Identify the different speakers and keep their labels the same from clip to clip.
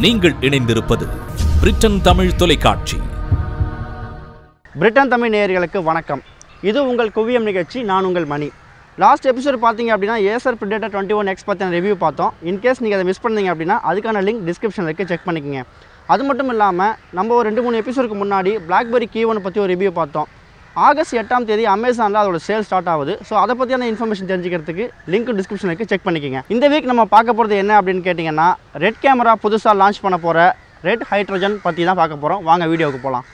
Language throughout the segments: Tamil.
Speaker 1: நீங்கள் இணைந்திருப்பது பிரிட்டன் தமிழ் தொலைக்காட்சி
Speaker 2: பிரிட்டன் தமிழ் நேயர்களுக்கு வணக்கம் இது உங்கள் குவியம் நிகழ்ச்சி நான் உங்கள் மணி லாஸ்ட் எபிசோட் பார்த்தீங்க அப்படின்னா Acer Predator twenty one X பற்றின ரிவ்யூ பார்த்தோம் இன்கேஸ் நீங்கள் அதை மிஸ் பண்ணீங்க அப்படின்னா அதுக்கான லிங்க் டிஸ்கிரிப்ஷனில் இருக்குது செக் பண்ணிக்கோங்க அது மட்டும் இல்லாமல் நம்ம ஒரு ரெண்டு மூணு எபிசோடுக்கு முன்னாடி பிளாக்பெரி கீ ஒன் பற்றி ஒரு ரிவ்யூ பார்த்தோம் ஆகஸ்ட் எட்டாம் தேதி அமேசானில் அதோட சேல் ஸ்டார்ட் ஆகுது ஸோ அதை பற்றியான இன்ஃபர்மேஷன் தெரிஞ்சுக்கிறதுக்கு லிங்க் டிஸ்கிரிப்ஷனில் இருக்குது செக் பண்ணிக்கோங்க இந்த வீக் நம்ம பார்க்க போகிறது என்ன அப்படின்னு கேட்டிங்கன்னா ரெட் கேமரா புதுசாக லான்ச் பண்ண போகிற ரெட் ஹைட்ரஜன் பற்றி தான் பார்க்க போகிறோம் வாங்க வீடியோவுக்கு போகலாம்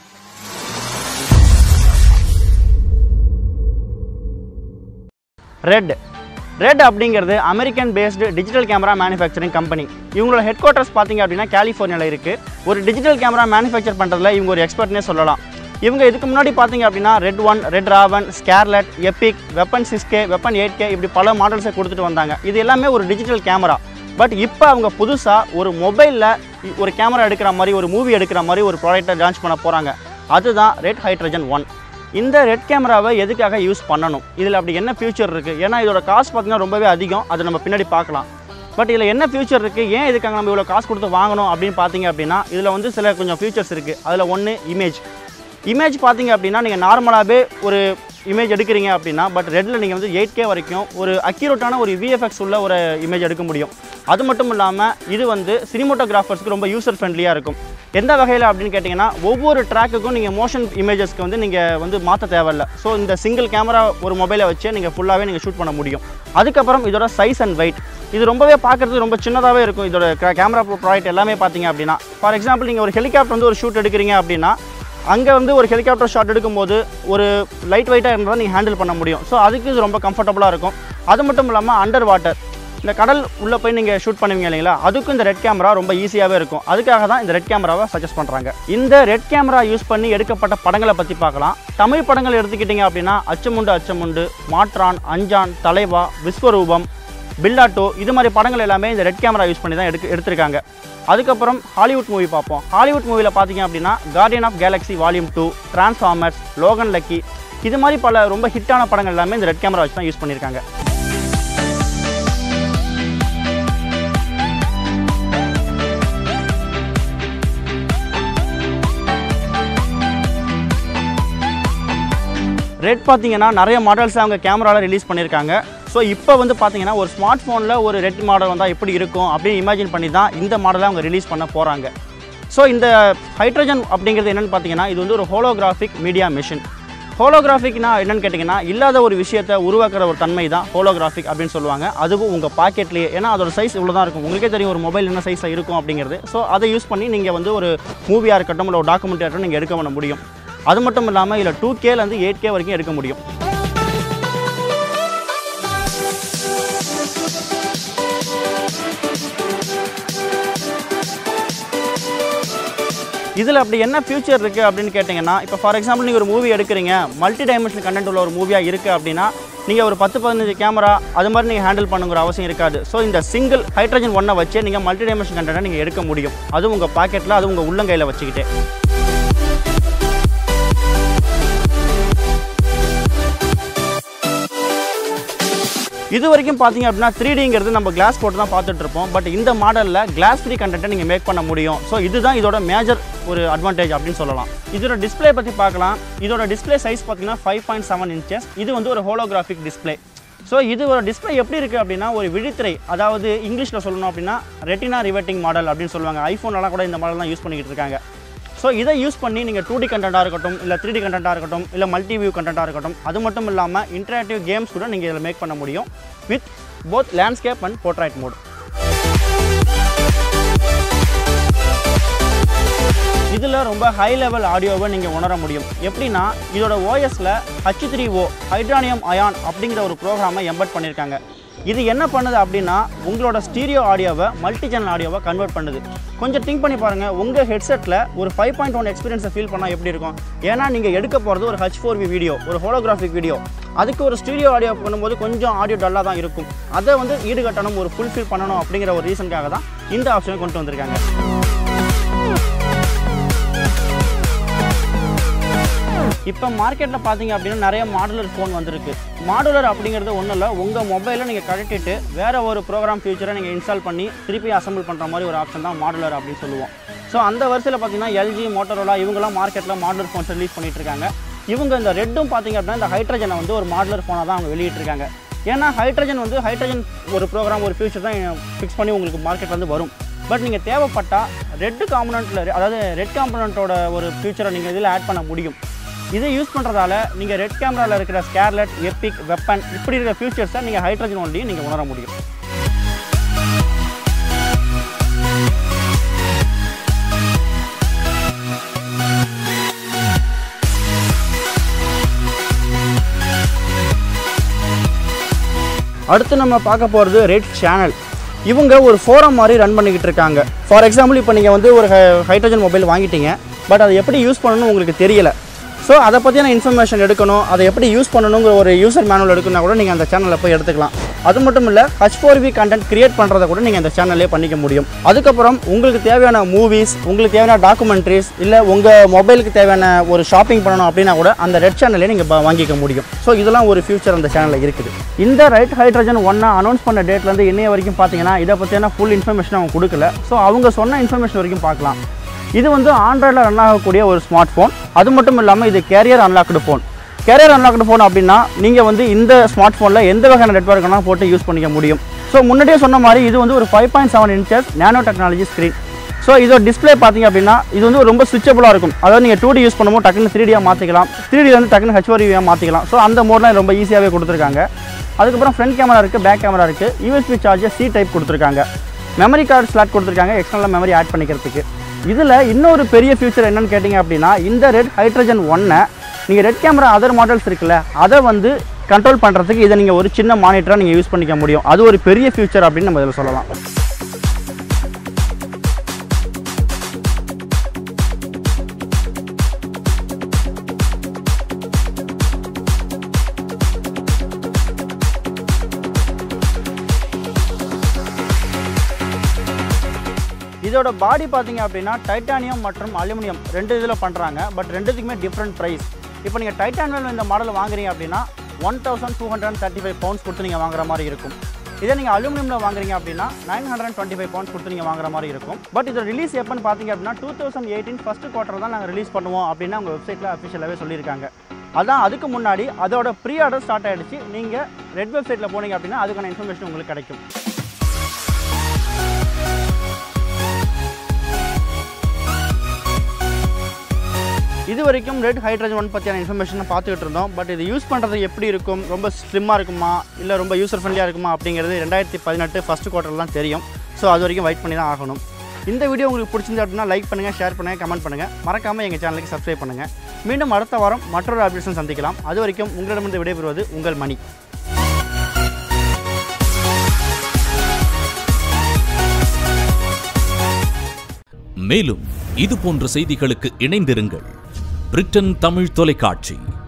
Speaker 2: ரெட் ரெட் அப்படிங்கிறது American based digital camera manufacturing company இவங்களோட ஹெட் குவார்ட்டர்ஸ் பார்த்தீங்க அப்படின்னா கலிஃபோர்னியாவில் இருக்குது ஒரு டிஜிட்டல் கேமரா மேனுஃபேக்சர் பண்ணுறதுல இவங்க ஒரு எக்ஸ்பர்ட்னே சொல்லலாம் இவங்க இதுக்கு முன்னாடி பார்த்தீங்க அப்படின்னா Red One Red Raven Scarlet Epic Weapon six K Weapon eight K இப்படி பல மாடல்ஸை கொடுத்துட்டு வந்தாங்க இது எல்லாமே ஒரு டிஜிட்டல் கேமரா பட் இப்போ அவங்க புதுசாக ஒரு மொபைலில் ஒரு கேமரா எடுக்கிற மாதிரி ஒரு மூவி எடுக்கிற மாதிரி ஒரு ப்ராடக்ட்டை லான்ச் பண்ண போகிறாங்க அதுதான் ரெட் ஹைட்ரஜன் ஒன் இந்த ரெட் கேமராவை எதுக்காக யூஸ் பண்ணணும் இதில் அப்படி என்ன ஃபியூச்சர் இருக்குது ஏன்னா இதோட காசு பார்த்தீங்கன்னா ரொம்பவே அதிகம் அதை நம்ம பின்னாடி பார்க்கலாம் பட் இதில் என்ன ஃபியூச்சர் இருக்குது ஏன் இதுக்காக நம்ம இவ்வளோ காசு கொடுத்து வாங்கணும் அப்படின்னு பார்த்தீங்க அப்படின்னா இதில் வந்து சில கொஞ்சம் ஃபியூச்சர்ஸ் இருக்குது அதில் ஒன்று இமேஜ் இமேஜ் பார்த்தீங்க அப்படின்னா நீங்கள் நார்மலாகவே ஒரு இமேஜ் எடுக்கிறீங்க அப்படின்னா பட் ரெட்டில் நீங்கள் வந்து எயிட் கே வரைக்கும் ஒரு அக்யூரேட்டான ஒரு விஎஃப்எக்ஸ் உள்ள ஒரு இமேஜ் எடுக்க முடியும் அது மட்டும் இல்லாமல் இது வந்து சினிமோட்டோகிராஃபர்ஸ்க்கு ரொம்ப யூசர் ஃப்ரெண்ட்லியாக இருக்கும் எந்த வகையில் அப்படின்னு கேட்டிங்கன்னா ஒவ்வொரு ட்ராக்குக்கும் நீங்கள் மோஷன் இமேஜஸ்க்கு வந்து நீங்கள் வந்து மாற்ற தேவையில்ல ஸோ இந்த சிங்கிள் கேமரா ஒரு மொபைலை வச்சு நீங்கள் ஃபுல்லாகவே நீங்கள் ஷூட் பண்ண முடியும் அதுக்கப்புறம் இதோட சைஸ் அண்ட் வெயிட் இது ரொம்பவே பார்க்குறதுக்கு ரொம்ப சின்னதாகவே இருக்கும் இதோட கேமரா ப்ராடக்ட் எல்லாமே பார்த்தீங்க அப்படின்னா ஃபார் எக்ஸாம்பிள் நீங்கள் ஒரு ஹெலிகாப்டர் வந்து ஒரு ஷூட் எடுக்கிறீங்க அப்படின்னா அங்கே வந்து ஒரு ஹெலிகாப்டர் ஷாட் எடுக்கும்போது ஒரு லைட் வெயிட்டாக இருந்தால் நீங்கள் ஹேண்டில் பண்ண முடியும் ஸோ அதுக்கு இது ரொம்ப கம்ஃபர்டபுளாக இருக்கும் அது மட்டும் இல்லாமல் அண்டர் வாட்டர் இந்த கடல் உள்ளே போய் நீங்கள் ஷூட் பண்ணுவீங்க இல்லைங்களா அதுக்கும் இந்த ரெட் கேமரா ரொம்ப ஈஸியாகவே இருக்கும் அதுக்காக தான் இந்த ரெட் கேமராவை சஜஸ்ட் பண்ணுறாங்க இந்த ரெட் கேமரா யூஸ் பண்ணி எடுக்கப்பட்ட படங்களை பற்றி பார்க்கலாம் தமிழ் படங்கள் எடுத்துக்கிட்டிங்க அப்படின்னா அச்சமுண்டு அச்சமுண்டு மாற்றான் அஞ்சான் தலைவா விஸ்வரூபம் பில்லாட்டோ இது மாதிரி படங்கள் எல்லாமே இந்த ரெட் கேமரா யூஸ் பண்ணி தான் எடுக்க எடுத்திருக்காங்க அதுக்கப்புறம் ஹாலிவுட் மூவி பார்ப்போம் ஹாலிவுட் மூவியில் பார்த்தீங்க அப்படின்னா Guardian of Galaxy Volume Two Transformers Logan Lucky இது மாதிரி பல ரொம்ப ஹிட்டான படங்கள் எல்லாமே இந்த ரெட் கேமரா வச்சு தான் யூஸ் பண்ணியிருக்காங்க ரெட் பார்த்தீங்கன்னா நிறைய மாடல்ஸ் அவங்க கேமராவில் ரிலீஸ் பண்ணியிருக்காங்க ஸோ இப்போ வந்து பார்த்தீங்கன்னா ஒரு ஸ்மார்ட் ஃபோனில் ஒரு ரெட் மாடல் வந்தால் எப்படி இருக்கும் அப்படின்னு இமேஜின் பண்ணி தான் இந்த மாடலை அவங்க ரிலீஸ் பண்ண போகிறாங்க ஸோ இந்த ஹைட்ரஜன் அப்படிங்கிறது என்னென்னு பார்த்தீங்கன்னா இது வந்து ஒரு ஹோலோகிராஃபிக் மீடியா மிஷின் ஹோலோகிராஃபிக்னா என்னன்னு கேட்டிங்கன்னா இல்லாத ஒரு விஷயத்தை உருவாக்குற ஒரு தன்மை தான் ஹோலோகிராஃபிக் அப்படின்னு சொல்லுவாங்க அதுவும் உங்கள் பாக்கெட்லேயே ஏன்னா அதோட சைஸ் இவ்வளோ தான் இருக்கும் உங்களுக்கே தெரியும் ஒரு மொபைல் என்ன சைஸில் இருக்கும் அப்படிங்கிறது ஸோ அதை யூஸ் பண்ணி நீங்கள் வந்து ஒரு மூவியாக இருக்கட்டும் இல்லை ஒரு டாக்குமெண்ட்டாக இருக்கட்டும் நீங்கள் எடுக்க பண்ண முடியும் அது மட்டும் இல்லாமல் இதில் டூ கேலேருந்து எயிட் கே வரைக்கும் எடுக்க முடியும் இதில் அப்படி என்ன ஃபியூச்சர் இருக்குது அப்படின்னு கேட்டிங்கன்னா இப்போ ஃபார் எக்ஸாம்பிள் நீங்கள் ஒரு மூவி எடுக்கிறீங்க மல்டி டைமென்ஷன் கண்டென்ட் உள்ள ஒரு மூவியாக இருக்குது அப்படின்னா நீங்கள் ஒரு பத்து பதினஞ்சு கேமரா அது மாதிரி நீங்கள் ஹேண்டில் பண்ணுங்கிற அவசியம் இருக்காது ஸோ இந்த சிங்கிள் ஹைட்ரஜன் ஒன்றை வச்சே நீங்கள் மல்டி டைமென்ஷன் கண்டென்ட்டை நீங்கள் எடுக்க முடியும் அதுவும் உங்கள் பாக்கெட்டில் அது உங்கள் உள்ளங்கையில் வச்சுக்கிட்டே இது வரைக்கும் பார்த்தீங்க அப்படின்னா த்ரீ டிங்கிறது நம்ம கிளாஸ் போட்டு தான் பார்த்துட்டு இருப்போம் பட் இந்த மாடலில் கிளாஸ் ஃப்ரீ கண்டென்ட்டை நீங்கள் மேக் பண்ண முடியும் ஸோ இதுதான் இதோட மேஜர் ஒரு அட்வான்டேஜ் அப்படின்னு சொல்லலாம் இதோட டிஸ்ப்ளே பற்றி பார்க்கலாம் இதோட டிஸ்ப்ளே சைஸ் பார்த்தீங்கன்னா ஃபைவ் பாயிண்ட் செவன் இன்ச்சஸ் இது வந்து ஒரு ஹோலோகிராஃபிக் டிஸ்ப்ளே ஸோ இது ஒரு டிஸ்ப்ளே எப்படி இருக்குது அப்படின்னா ஒரு விழித்திரை அதாவது இங்கிலீஷில் சொல்லணும் அப்படின்னா ரெட்டினா ரிவெட்டிங் மாடல் அப்படின்னு சொல்லுவாங்க ஐஃபோன்லாம் கூட இந்த மாடல் தான் யூஸ் பண்ணிக்கிட்டு இருக்காங்க ஸோ இதை யூஸ் பண்ணி நீங்கள் டூ டி கண்டென்ட்டாக இருக்கட்டும் இல்லை த்ரீ டி கண்டென்ட்டாக இருக்கட்டும் இல்லை மல்டி வியூ கண்டென்ட்டாக இருக்கட்டும் அது மட்டும் இல்லாமல் இன்டராக்டிவ் கேம்ஸ் கூட நீங்கள் இதில் மேக் பண்ண முடியும் with both landscape and portrait mode இதில் ரொம்ப ஹை லெவல் ஆடியோவை நீங்கள் உணர முடியும் எப்படின்னா இதோட ஓஎஸில் H three O hydronium ion அப்படிங்கிற ஒரு ப்ரோக்ராமை எம்பட் பண்ணியிருக்காங்க இது என்ன பண்ணுது அப்படின்னா உங்களோட ஸ்டீரியோ ஆடியோவை மல்டி சேனல் ஆடியோவை கன்வெர்ட் பண்ணுது கொஞ்சம் திங்க் பண்ணி பாருங்கள் உங்கள் ஹெட்செட்டில் ஒரு ஃபைவ் பாயிண்ட் ஒன் எக்ஸ்பீரியன்ஸை ஃபீல் பண்ணால் எப்படி இருக்கும் ஏன்னா நீங்கள் எடுக்க போகிறது ஒரு ஹச் ஃபோர் வி வீடியோ ஒரு ஹோலோகிராஃபிக் வீடியோ அதுக்கு ஒரு ஸ்டீரியோ ஆடியோ பண்ணும்போது கொஞ்சம் ஆடியோ டல்லாக தான் இருக்கும் அதை வந்து ஈடுகட்டணும் ஒரு ஃபுல்ஃபில் பண்ணணும் அப்படிங்கிற ஒரு ரீசனுக்காக தான் இந்த ஆப்ஷனை கொண்டு வந்திருக்காங்க இப்போ மார்க்கெட்டில் பார்த்தீங்க அப்படின்னா நிறைய மாடுலர் ஃபோன் வந்திருக்கு மாடுலர் அப்படிங்கிறது ஒன்றும் இல்லை உங்கள் மொபைலில் நீங்கள் கழட்டிட்டு வேறு ஒரு ப்ரோக்ராம் ஃபியூச்சரை நீங்கள் இன்ஸ்டால் பண்ணி திருப்பி அசம்பிள் பண்ணுற மாதிரி ஒரு ஆப்ஷன் தான் மாடுலர் அப்படின்னு சொல்லுவோம் ஸோ அந்த வரிசையில் பார்த்தீங்கன்னா எல்ஜி மோட்டரோலா இவங்கெல்லாம் மார்க்கெட்டில் மாடுலர் ஃபோன்ஸ் ரிலீஸ் பண்ணிட்டு இருக்காங்க இவங்க இந்த ரெட்டும் பார்த்தீங்க அப்படின்னா இந்த ஹைட்ரஜனை வந்து ஒரு மாடுலர் ஃபோனாக தான் அவங்க வெளியிட்டிருக்காங்க ஏன்னா ஹைட்ரஜன் வந்து ஹைட்ரஜன் ஒரு ப்ரோக்ராம் ஒரு ஃபியூச்சர் தான் ஃபிக்ஸ் பண்ணி உங்களுக்கு மார்க்கெட் வந்து வரும் பட் நீங்கள் தேவைப்பட்டால் ரெட் காம்பனண்ட்டில் அதாவது ரெட் காம்பனண்ட்டோட ஒரு ஃபியூச்சரை நீங்கள் இதில் ஆட் பண்ண முடியும் இதை யூஸ் பண்ணுறதால நீங்கள் ரெட் கேமராவில் இருக்கிற ஸ்கேர்லெட் எப்பிக் வெப்பன் இப்படி இருக்கிற ஃபியூச்சர்ஸை நீங்கள் ஹைட்ரஜன் ஒன்லையும் நீங்கள் உணர முடியும் அடுத்து நம்ம பார்க்க போகிறது ரெட் சேனல் இவங்க ஒரு ஃபோரம் மாதிரி ரன் பண்ணிக்கிட்டு இருக்காங்க ஃபார் எக்ஸாம்பிள் இப்போ நீங்கள் வந்து ஒரு ஹைட்ரஜன் மொபைல் வாங்கிட்டீங்க பட் அதை எப்படி யூஸ் பண்ணணும்னு உங்களுக்கு தெரியல ஸோ அதை பற்றியான இன்ஃபர்மேஷன் எடுக்கணும் அதை எப்படி யூஸ் பண்ணணுங்கிற ஒரு யூசர் மேனுவல் எடுக்கணும்னா கூட நீங்கள் அந்த சேனலில் போய் எடுத்துக்கலாம் அது மட்டும் இல்லை H four V content create பண்ணுறதை கூட நீங்கள் அந்த சேனல்லே பண்ணிக்க முடியும் அதுக்கப்புறம் உங்களுக்கு தேவையான மூவிஸ் உங்களுக்கு தேவையான டாக்குமெண்ட்ரிஸ் இல்லை உங்கள் மொபைலுக்கு தேவையான ஒரு ஷாப்பிங் பண்ணணும் அப்படின்னா கூட அந்த ரெட் சேனல்லே நீங்கள் வாங்கிக்க முடியும் ஸோ இதெல்லாம் ஒரு ஃபியூச்சர் அந்த சேனலில் இருக்குது இந்த ரைட் ஹைட்ரஜன் ஒன்றை அனௌன்ஸ் பண்ண டேட்லேருந்து இன்னைய வரைக்கும் பார்த்தீங்கன்னா இதை பற்றியான ஃபுல் இன்ஃபர்மேஷன் அவங்க கொடுக்கல ஸோ அவங்க சொன்ன இன்ஃபர்மேஷன் வரைக்கும் பார்க்கலாம் இது வந்து ஆண்ட்ராய்டில் ரன் ஆகக்கூடிய ஒரு ஸ்மார்ட் ஃபோன் அது மட்டும் இல்லாமல் இது carrier unlocked phone carrier unlocked phone அப்படின்னா நீங்கள் வந்து இந்த ஸ்மார்ட் ஃபோனில் எந்த வகையான நெட்ஒர்க் வேணால் போட்டு யூஸ் பண்ணிக்க முடியும் ஸோ முன்னாடியே சொன்ன மாதிரி இது வந்து ஒரு five point seven inches nano technology screen so இதோட டிஸ்ப்ளே பார்த்தீங்க அப்படின்னா இது வந்து ரொம்ப சுவிச்சபிளாக இருக்கும் அதாவது நீங்கள் டூ டி யூஸ் பண்ணும்போது டக்குன்னு த்ரீ டியாக மாற்றிக்கலாம் த்ரீ டி வந்து டக்குன்னு ஹெச்ஓரியாக மாற்றிக்கலாம் ஸோ அந்த மோட்லாம் ரொம்ப ஈஸியாகவே கொடுத்துருக்காங்க அதுக்கப்புறம் ஃப்ரண்ட் கேமரா இருக்குது பேக் கேமரா இருக்குது யூஎஸ்பி சார்ஜர் சி டைப் கொடுத்துருக்காங்க மெமரி கார்டு ஸ்லாட் கொடுத்துருக்காங்க எக்ஸ்டர்னல் மெமரி ஆட் பண்ணிக்கிறதுக்கு இதில் இன்னொரு பெரிய ஃபியூச்சர் என்னன்னு கேட்டிங்க அப்படின்னா இந்த ரெட் ஹைட்ரஜன் ஒன்னை நீங்கள் ரெட் கேமரா அதர் மாடல்ஸ் இருக்குல்ல அதை வந்து கண்ட்ரோல் பண்ணுறதுக்கு இதை நீங்கள் ஒரு சின்ன மானிட்டராக நீங்கள் யூஸ் பண்ணிக்க முடியும் அது ஒரு பெரிய ஃபியூச்சர் அப்படின்னு நம்ம இதில் சொல்லலாம் இதோட பாடி பார்த்தீங்க அப்படின்னா டைட்டானியம் மற்றும் அலுமினியம் ரெண்டு இதில் பண்ணுறாங்க பட் ரெண்டுத்துக்குமே டிஃப்ரெண்ட் ப்ரைஸ் இப்போ நீங்கள் டைட்டானியம் இந்த மாடல் வாங்குறீங்க அப்படின்னா one thousand two hundred thirty five pounds கொடுத்து நீங்கள் வாங்குற மாதிரி இருக்கும் இதே நீங்கள் அலுமினியமில் வாங்குறீங்க அப்படின்னா nine hundred twenty five pounds கொடுத்து நீங்கள் வாங்குற மாதிரி இருக்கும் பட் இது ரிலீஸ் எப்போன்னு பார்த்தீங்க அப்படின்னா two thousand eighteen first quarter தான் நாங்கள் ரிலீஸ் பண்ணுவோம் அப்படின்னு அவங்க வெப்சைட்டில் அஃபிஷியலாகவே சொல்லியிருக்காங்க அதான் அதுக்கு முன்னாடி அதோட ப்ரீ ஆர்டர் ஸ்டார்ட் ஆகிடுச்சு நீங்கள் ரெட் வெப்சைட்டில் போனீங்க அப்படின்னா அதுக்கான இன்ஃபர்மேஷன் உங்களுக்கு கிடைக்கும் இது வரைக்கும் ரெட் ஹைட்ரஜன் ஒன் பற்றியான இன்ஃபர்மேஷனை பார்த்துக்கிட்டு இருந்தோம் பட் இது யூஸ் பண்ணுறது எப்படி இருக்கும் ரொம்ப ஸ்லிம்மாக இருக்குமா இல்லை ரொம்ப யூசர் ஃப்ரெண்ட்லியாக இருக்குமா அப்படிங்கிறது ரெண்டாயிரத்தி பதினெட்டு ஃபஸ்ட் குவார்ட்டர் தான் தெரியும் ஸோ அது வரைக்கும் வெயிட் பண்ணி தான் ஆகணும் இந்த வீடியோ உங்களுக்கு பிடிச்சிருந்தா அப்படின்னா லைக் பண்ணுங்கள் ஷேர் பண்ணுங்கள் கமெண்ட் பண்ணுங்கள் மறக்காமல் எங்கள் சேனலுக்கு சப்ஸ்கிரைப் பண்ணுங்கள் மீண்டும் அடுத்த வாரம் மற்றொரு அப்டேஷன் சந்திக்கலாம் அது வரைக்கும் உங்களிடமிருந்து விடைபெறுவது உங்கள் மணி
Speaker 1: மேலும் இது போன்ற செய்திகளுக்கு இணைந்திருங்கள் பிரிட்டன் தமிழ் தொலைக்காட்சி